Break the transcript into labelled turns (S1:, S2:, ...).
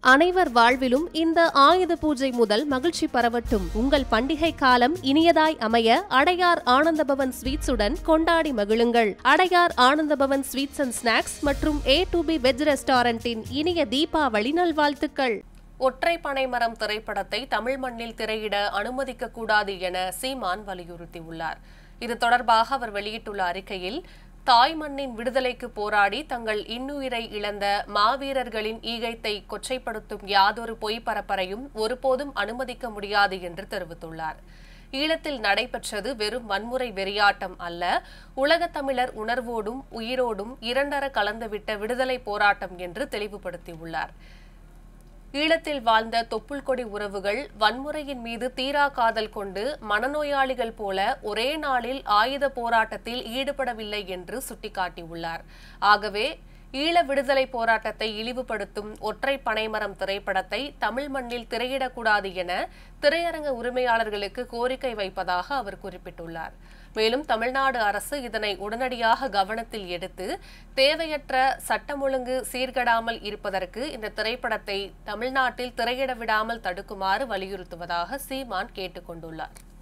S1: அனைவர் வாழ்விலும் இந்த ஆயுத பூஜை முதல் மகிழ்ச்சி பரவட்டும் உங்கள் பண்டிகை காலம் இனியதாய் அமைய அடையார் ஆனந்தபவன் ஸ்வீட்ஸுடன் கொண்டாடி மகிழுங்கள் Adyar Ananda Bhavan sweets and snacks மற்றும் ஏ டு பி வெஜ் ரெஸ்டாரண்டின் இனிய தீபாவளி நல்வாழ்த்துக்கள் ஒற்றை பனைமரம் திரைப்படத்தை தமிழ் மண்ணில் திரையிட அனுமதிக்க கூடாது என சீமான் வலியுறுத்தியுள்ளார் இது தொடர்பாக அவர் வெளியிட்டுள்ள அறிக்கையில் தாய் மண்ணின் விடுதலைக்கு போராடி தங்கள் இன்னுயிரை இழந்த மாவீரர்களின் ஈகைத்தை கொச்சைப்படுத்தும் யாதொரு பொய் பரப்பரையும் ஒருபோதும் அனுமதிக்க முடியாது என்று தெரிவித்துள்ளார் ஈழத்தில் நடைபெற்றது வெறும் வன்முறை வெறியாட்டம் அல்ல உலகத் தமிழர் உணர்வோடும் உயிரோடும் இரண்டர கலந்துவிட்ட விடுதலை போராட்டம் என்று தெளிவுபடுத்தியுள்ளார் ஈழத்தில் வாழ்ந்த தொப்புள் கொடி உறவுகள் வன்முறையின் மீது தீரா காதல் கொண்டு மனநோயாளிகள் போல ஒரே நாளில் ஆயுத போராட்டத்தில் ஈடுபடவில்லை என்று சுட்டிக்காட்டியுள்ளார் ஆகவே ஈழ விடுதலை போராட்டத்தை இழிவுபடுத்தும் ஒற்றை பனைமரம் திரைப்படத்தை தமிழ் மண்ணில் திரையிடக்கூடாது என திரையரங்க உரிமையாளர்களுக்கு கோரிக்கை வைப்பதாக அவர் குறிப்பிட்டுள்ளார் மேலும் தமிழ்நாடு அரசு இதனை உடனடியாக கவனத்தில் எடுத்து தேவையற்ற சட்டம் ஒழுங்கு சீர்கெடாமல் இருப்பதற்கு இந்த திரைப்படத்தை தமிழ்நாட்டில் திரையிட விடாமல் தடுக்குமாறு வலியுறுத்துவதாக சீமான் கேட்டுக் கொண்டுள்ளார்